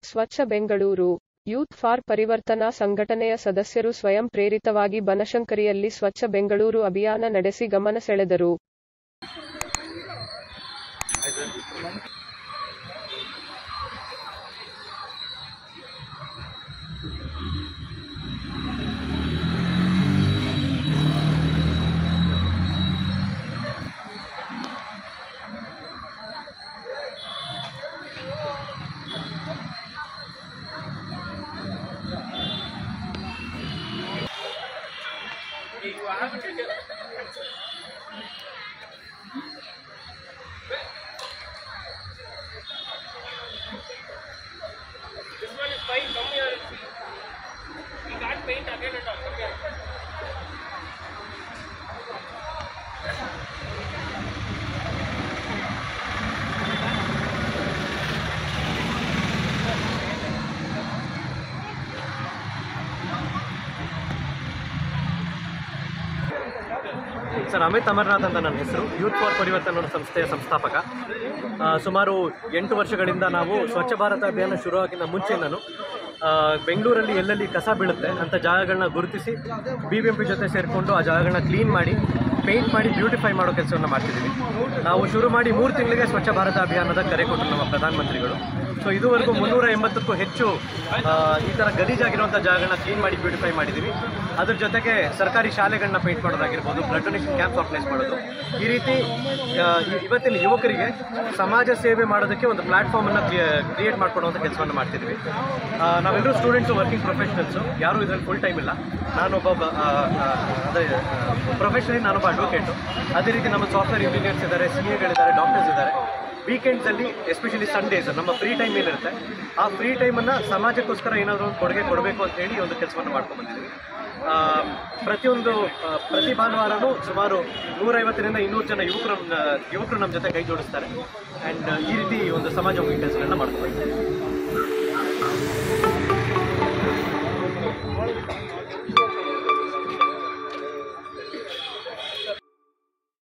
ಸ್ವಚ್ಛ Bengaluru youth for ಪರಿವರ್ತನಾ ಸಂಘಟನೆಯ ಸದಸ್ಯರು ಸ್ವಯಂ ಪ್ರೇರಿತವಾಗಿ ಬನಶಂಕರಿಯಲ್ಲಿ ಸ್ವಚ್ಛ ಬೆಂಗಳೂರು ಅಭಿಯಾನ ನಡೆಸಿ ಗಮನ ಸೆಳೆದರು This one is fine. Come here. We can't paint again and all. Come here. Sir Amit Amarnath ಅಂತ ನನ್ನ ಹೆಸರು ಯೂತ್ ಫಾರ್ ಪರಿವರ್ತನ ಅನ್ನೋ ಸಂಸ್ಥೆಯ ಸಂಸ್ಥಾಪಕ ಆ, ಸುಮಾರು ಎಂಟು ವರ್ಷಗಳಿಂದ ನಾವು ಸ್ವಚ್ಛ ಭಾರತ ಅಭಿಯಾನ ಶುರುವಾಗಿನ ಮುಂಚೆ ನಾನು ಆ, ಬೆಂಗಳೂರಲ್ಲಿ ಎಲ್ಲೆಲ್ಲಿ ಕಸ ಬೀಳುತ್ತೆ ಅಂತ ಜಾಗಗಳನ್ನ ಗುರುತಿಸಿ ಬಿ ಬಿ ಎಂ ಪಿ ಜೊತೆ ಸೇರಿಕೊಂಡು ಆ ಜಾಗಗಳನ್ನ ಕ್ಲೀನ್ ಮಾಡಿ ಪೇಂಟ್ ಮಾಡಿ ಬ್ಯೂಟಿಫೈ ಮಾಡೋ ಕೆಲಸವನ್ನು ಮಾಡ್ತಿದ್ದೀವಿ ನಾವು ಶುರು ಮಾಡಿ ಮೂರು ತಿಂಗಳಿಗೆ ಸ್ವಚ್ಛ ಭಾರತ ಅಭಿಯಾನದ ಕರೆ ಕೊಟ್ಟರು ನಮ್ಮ ಪ್ರಧಾನಮಂತ್ರಿಗಳು ಸೊ ಇದುವರೆಗೂ ಮುನ್ನೂರ ಎಂಬತ್ತಕ್ಕೂ ಹೆಚ್ಚು ಆ, ಈ ಥರ ಗಲೀಜಾಗಿರುವಂಥ ಜಾಗಗಳನ್ನ ಕ್ಲೀನ್ ಮಾಡಿ ಬ್ಯೂಟಿಫೈ ಮಾಡಿದ್ದೀವಿ ಅದ್ರ ಜೊತೆಗೆ ಸರ್ಕಾರಿ ಶಾಲೆಗಳನ್ನ ಪೇಂಟ್ ಮಾಡೋದಾಗಿರ್ಬೋದು ಬ್ಲಡ್ ಡೊನೇಷನ್ ಕ್ಯಾಂಪ್ ಆರ್ಗನೈಸ್ ಮಾಡೋದು ಈ ರೀತಿ ಆ, ಇ- ಇವತ್ತಿನ ಯುವಕರಿಗೆ ಸಮಾಜ ಸೇವೆ ಮಾಡೋದಕ್ಕೆ ಒಂದು ಪ್ಲಾಟ್ಫಾರ್ಮನ್ನು ಕ್ರಿಯೇಟ್ ಮಾಡ್ಕೊಡುವಂಥ ಕೆಲಸವನ್ನು ಮಾಡ್ತಿದ್ವಿ ಆ, ನಾವೆಲ್ಲರೂ ಸ್ಟೂಡೆಂಟ್ಸು ವರ್ಕಿಂಗ್ ಪ್ರೊಫೆಷನಲ್ಸು ಯಾರೂ ಇದರಲ್ಲಿ ಫುಲ್ ಟೈಮ್ ಇಲ್ಲ ನಾನೊಬ್ಬ ಆ, ಆ, ಅದೇ ಪ್ರೊಫೆಷನಲಿ ನಾನೊಬ್ಬ ಅಡ್ವೊಕೇಟು ಅದೇ ರೀತಿ ನಮ್ಮ ಸಾಫ್ಟ್ವೇರ್ ಇಂಜಿನಿಯರ್ಸ್ ಇದ್ದಾರೆ ಸಿ ಎಗಳಿದ್ದಾರೆ ಡಾಕ್ಟರ್ಸ್ ಇದ್ದಾರೆ ವೀಕೆಂಡ್ಸಲ್ಲಿ ಎಸ್ಪೆಷಲಿ ಸಂಡೇಸ್ ನಮ್ಮ ಫ್ರೀ ಟೈಮ್ ಏನಿರುತ್ತೆ ಆ ಫ್ರೀ ಟೈಮನ್ನು ಸಮಾಜಕ್ಕೋಸ್ಕರ ಏನಾದರೂ ಒಂದು ಕೊಡುಗೆ ಕೊಡಬೇಕು ಅಂತ ಹೇಳಿ ಒಂದು ಕೆಲಸವನ್ನು ಮಾಡ್ಕೊಂಡ್ಬಂದಿದ್ದೀವಿ ಆ, ಪ್ರತಿಯೊಂದು ಆ, ಪ್ರತಿ ಭಾನುವಾರನೂ ಸುಮಾರು ನೂರೈವತ್ತರಿಂದ ಇನ್ನೂರು ಜನ ಯುವಕರು ನಮ್ಮ- ಯುವಕರು ನಮ್ಮ ಜೊತೆ ಕೈ ಜೋಡಿಸ್ತಾರೆ ಆ್ಯಂಡ್ ಈ ರೀತಿ ಒಂದು ಸಮಾಜಮುಖಿ ಕೆಲಸಗಳನ್ನ ಮಾಡ್ಕೊಂಡು